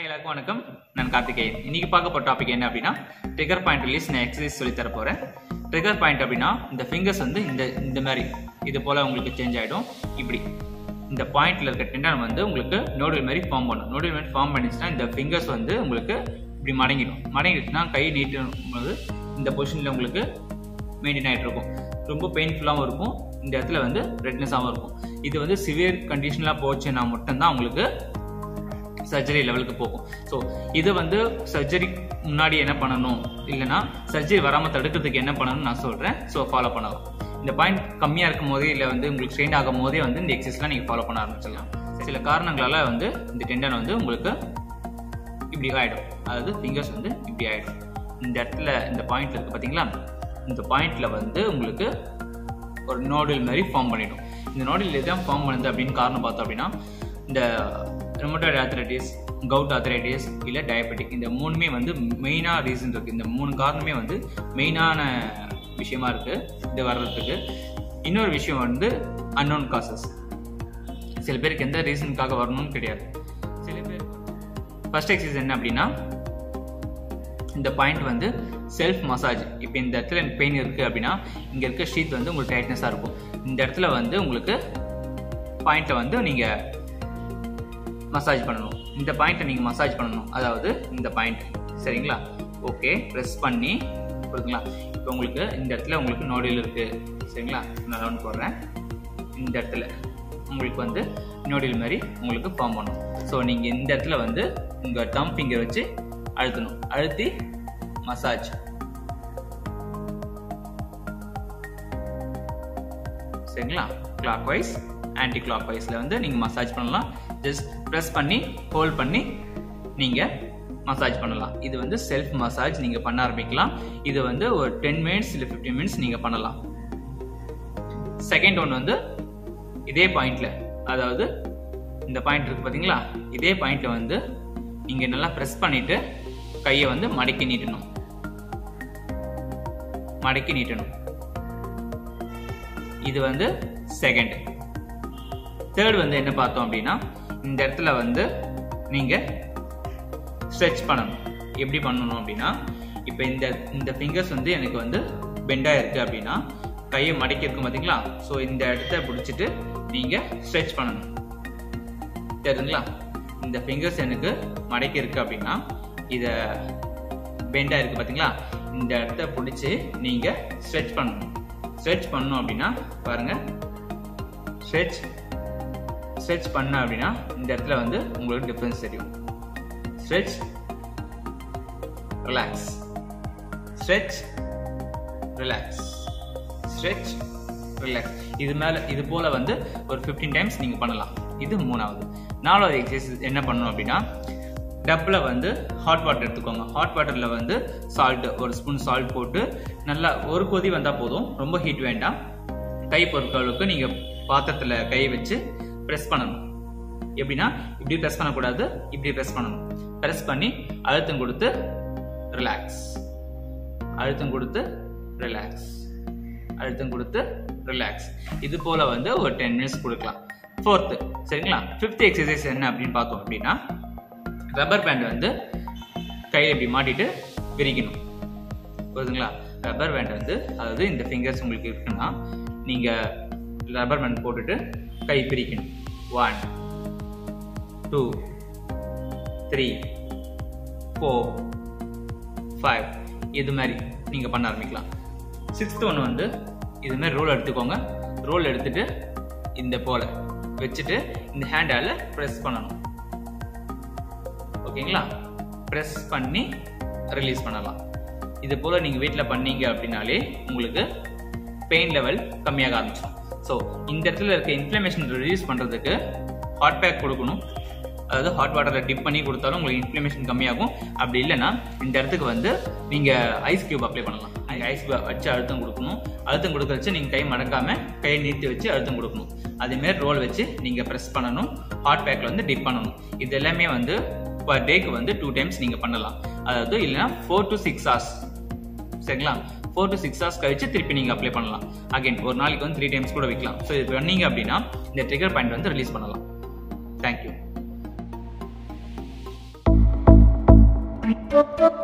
Hi எல்லாருக்கும் வணக்கம் நான் கார்த்திகேயன் இன்னைக்கு பார்க்க போற டாபிக் என்ன அப்படின்னா ட்ரிகர் பாயிண்ட் ரிலீஸ் நான் எக்ஸசைஸ் சொல்லி தர போறேன் ட்ரிகர் பாயிண்ட் அப்படின்னா இந்த ஃபிங்கர்ஸ் வந்து இந்த இந்த மாதிரி இது போல உங்களுக்கு சேஞ்ச் ஆயிடும் இப்படி இந்த பாயிண்ட்ல இருக்க டெண்டன் வந்து உங்களுக்கு நோடல் மாதிரி ஃபார்ம் பண்ணும் நோடல் மாதிரி ஃபார்ம் பண்ணிச்சுன்னா இந்த ஃபிங்கர்ஸ் வந்து உங்களுக்கு இப்படி மடங்கிடும் மடங்கிடுச்சுன்னா கை நீட்டும் போது இந்த பொசிஷனில் உங்களுக்கு மெயின்டைன் ஆகிட்டு இருக்கும் ரொம்ப பெயின்ஃபுல்லாகவும் இருக்கும் இந்த இடத்துல வந்து ரெட்னஸாகவும் இருக்கும் இது வந்து சிவியர் கண்டிஷனலாக போச்சுன்னா மட்டும்தான் உங்களுக்கு சர்ஜரி லெவலுக்கு போகும் ஸோ இதை வந்து சர்ஜரி முன்னாடி என்ன பண்ணணும் இல்லைன்னா சர்ஜரி வராமல் தடுக்கிறதுக்கு என்ன பண்ணணும்னு நான் சொல்கிறேன் ஸோ ஃபாலோ பண்ணலாம் இந்த பாயிண்ட் கம்மியாக இருக்கும் போதே இல்லை வந்து உங்களுக்கு ஸ்ட்ரெயின் ஆகும் போதே வந்து இந்த எக்ஸசைஸ்லாம் நீங்கள் ஃபாலோ பண்ண ஆரம்பிச்சிடலாம் சில காரணங்களால் வந்து இந்த டெண்டன் வந்து உங்களுக்கு இப்படி ஆகிடும் அதாவது ஃபிங்கர்ஸ் வந்து இப்படி ஆகிடும் இந்த இடத்துல இந்த பாயிண்ட்ல இருக்குது பார்த்தீங்களா இந்த பாயிண்ட்ல வந்து உங்களுக்கு ஒரு நோடில் மாதிரி ஃபார்ம் பண்ணிடும் இந்த நோடில் எதான் ஃபார்ம் பண்ணுது அப்படின்னு காரணம் பார்த்தோம் அப்படின்னா இந்த ரிமோட்டட் ஆத்ரைட்டிஸ் கவுட் ஆத்ரைட்டிஸ் இல்லை டயபெட்டிக் இந்த மூணுமே வந்து மெயினாக ரீசன் இருக்குது இந்த மூணு காரணமே வந்து மெயினான விஷயமா இருக்குது இது வர்றதுக்கு இன்னொரு விஷயம் வந்து அன்னோன் காசஸ் சில பேருக்கு எந்த ரீசனுக்காக வரணும்னு கிடையாது சில பேர் ஃபர்ஸ்ட் எக்ஸசைஸ் என்ன அப்படின்னா இந்த பாயிண்ட் வந்து செல்ஃப் மசாஜ் இப்போ இந்த இடத்துல எனக்கு பெயின் இருக்குது அப்படின்னா இங்கே இருக்க ஷீத் வந்து உங்களுக்கு டைட்னஸாக இருக்கும் இந்த இடத்துல வந்து உங்களுக்கு பாயிண்ட்டை வந்து நீங்கள் மசாஜ் பண்ணணும் இந்த பாயிண்ட்டை நீங்கள் மசாஜ் பண்ணணும் அதாவது இந்த பாயிண்ட் சரிங்களா ஓகே ப்ரெஸ் பண்ணி கொடுங்களா இப்போ உங்களுக்கு இந்த இடத்துல உங்களுக்கு நோடியில் இருக்குது சரிங்களா நான் ரவுண்ட் போடுறேன் இந்த இடத்துல உங்களுக்கு வந்து நோடில் மாதிரி உங்களுக்கு ஃபார்ம் பண்ணும் ஸோ நீங்கள் இந்த இடத்துல வந்து உங்கள் தம் ஃபிங்கர் வச்சு அழுத்தணும் அழுத்தி மசாஜ் சரிங்களா கிளாக் வைஸ் ஆன்டி கிளாக் வைஸில் வந்து நீங்கள் மசாஜ் பண்ணலாம் ஜஸ்ட் ப்ரெஸ் பண்ணி ஹோல்ட் பண்ணி நீங்கள் மசாஜ் பண்ணலாம் இது வந்து செல்ஃப் மசாஜ் நீங்கள் பண்ண ஆரம்பிக்கலாம் இது வந்து ஒரு டென் மினிட்ஸ் இல்லை ஃபிஃப்டீன் மினிட்ஸ் நீங்கள் பண்ணலாம் செகண்ட் ஒன் வந்து இதே பாயிண்ட்ல அதாவது இந்த பாயிண்ட் இருக்கு பார்த்தீங்களா இதே பாயிண்ட்ல வந்து நீங்கள் நல்லா ப்ரெஸ் பண்ணிட்டு கையை வந்து மடக்கி நீட்டணும் மடக்கி நீட்டணும் இது வந்து செகண்ட் தேர்ட் வந்து என்ன பார்த்தோம் அப்படின்னா இந்த இடத்துல வந்து நீங்கள் ஸ்ட்ரெச் பண்ணணும் எப்படி பண்ணணும் அப்படின்னா இப்போ இந்த இந்த ஃபிங்கர்ஸ் வந்து எனக்கு வந்து பெண்டாக இருக்குது அப்படின்னா கையை மடக்கி இருக்கும் பார்த்தீங்களா ஸோ இந்த இடத்த பிடிச்சிட்டு நீங்கள் ஸ்ட்ரெச் பண்ணணும் தெரியுதுங்களா இந்த ஃபிங்கர்ஸ் எனக்கு மடக்கி இருக்கு அப்படின்னா இதை பெண்டாக இருக்குது பார்த்தீங்களா இந்த இடத்த பிடிச்சி நீங்கள் ஸ்ட்ரெச் பண்ணணும் ஸ்ட்ரெச் பண்ணணும் அப்படின்னா பாருங்கள் ஸ்ட்ரெச் ஸ்ட்ரெச் பண்ண அப்படின்னா இந்த இடத்துல வந்து உங்களுக்கு டிஃப்ரென்ஸ் தெரியும் stretch relax stretch relax stretch relax இது மேலே இது போல் வந்து ஒரு ஃபிஃப்டீன் டைம்ஸ் நீங்கள் பண்ணலாம் இது மூணாவது நாலாவது எக்ஸசைஸ் என்ன பண்ணணும் அப்படின்னா டப்பில் வந்து ஹாட் வாட்டர் எடுத்துக்கோங்க ஹாட் வாட்டரில் வந்து சால்ட் ஒரு ஸ்பூன் சால்ட் போட்டு நல்லா ஒரு கொதி வந்தால் போதும் ரொம்ப ஹீட் வேண்டாம் கை பொருட்களுக்கு நீங்கள் பாத்திரத்தில் கை வச்சு ப்ரெஸ் பண்ணணும் எப்படின்னா இப்படி ப்ரெஸ் பண்ணக்கூடாது இப்படி ப்ரெஸ் பண்ணணும் ப்ரெஸ் பண்ணி அழுத்தம் கொடுத்து ரிலாக்ஸ் அழுத்தம் கொடுத்து ரிலாக்ஸ் அழுத்தம் கொடுத்து ரிலாக்ஸ் இது போல வந்து ஒரு டென் மினிட்ஸ் கொடுக்கலாம் ஃபோர்த்து சரிங்களா ஃபிஃப்த் எக்ஸசைஸ் என்ன அப்படின்னு பார்த்தோம் அப்படின்னா ரப்பர் பேண்ட் வந்து கையில் இப்படி மாட்டிட்டு விரிக்கணும் புரியுதுங்களா ரப்பர் பேண்ட் வந்து அதாவது இந்த ஃபிங்கர்ஸ் உங்களுக்கு இருக்குன்னா நீங்கள் ரப்பர் பேண்ட் போட்டுட்டு கை பிரிக்கணும் one two three four five இது மாதிரி நீங்கள் பண்ண ஆரம்பிக்கலாம் சிக்ஸ்த் ஒன்று வந்து இது மாதிரி ரோல் எடுத்துக்கோங்க ரோல் எடுத்துட்டு இந்த போல் வச்சுட்டு இந்த ஹேண்டால் ப்ரெஸ் பண்ணணும் ஓகேங்களா ப்ரெஸ் பண்ணி ரிலீஸ் பண்ணலாம் இது போல் நீங்கள் வீட்டில் பண்ணீங்க அப்படின்னாலே உங்களுக்கு பெயின் லெவல் கம்மியாக ஆரம்பிச்சிடும் ஸோ இந்த இடத்துல இருக்க இன்ஃப்ளமேஷன் ரிலீஸ் பண்ணுறதுக்கு ஹாட் பேக் கொடுக்கணும் அதாவது ஹாட் வாட்டரில் டிப் பண்ணி கொடுத்தாலும் உங்களுக்கு இன்ஃப்ளமேஷன் கம்மியாகும் அப்படி இல்லைன்னா இந்த இடத்துக்கு வந்து நீங்கள் ஐஸ் கியூப் அப்ளை பண்ணலாம் ஐஸ் வச்சு அழுத்தம் கொடுக்கணும் அழுத்தம் கொடுக்க வச்சு நீங்கள் கை மடக்காமல் கையை நீட்டி வச்சு அழுத்தம் கொடுக்கணும் அதேமாரி ரோல் வச்சு நீங்கள் ப்ரெஸ் பண்ணணும் ஹாட் பேக்கில் வந்து டிப் பண்ணணும் இது எல்லாமே வந்து பர் டேக்கு வந்து டூ டைம்ஸ் நீங்கள் பண்ணலாம் அதாவது இல்லைன்னா ஃபோர் டு சிக்ஸ் ஹவர்ஸ் சரிங்களா ஃபோர் டு சிக்ஸ் ஹவர்ஸ் கழிச்சு திருப்பி நீங்கள் அப்ளை பண்ணலாம் அகைன் ஒரு நாளைக்கு வந்து த்ரீ டைம்ஸ் கூட வைக்கலாம் ஸோ இது பண்ணீங்க அப்படின்னா இந்த ட்ரிகர் பாயிண்ட் வந்து ரிலீஸ் பண்ணலாம் தேங்க்யூ Thank you.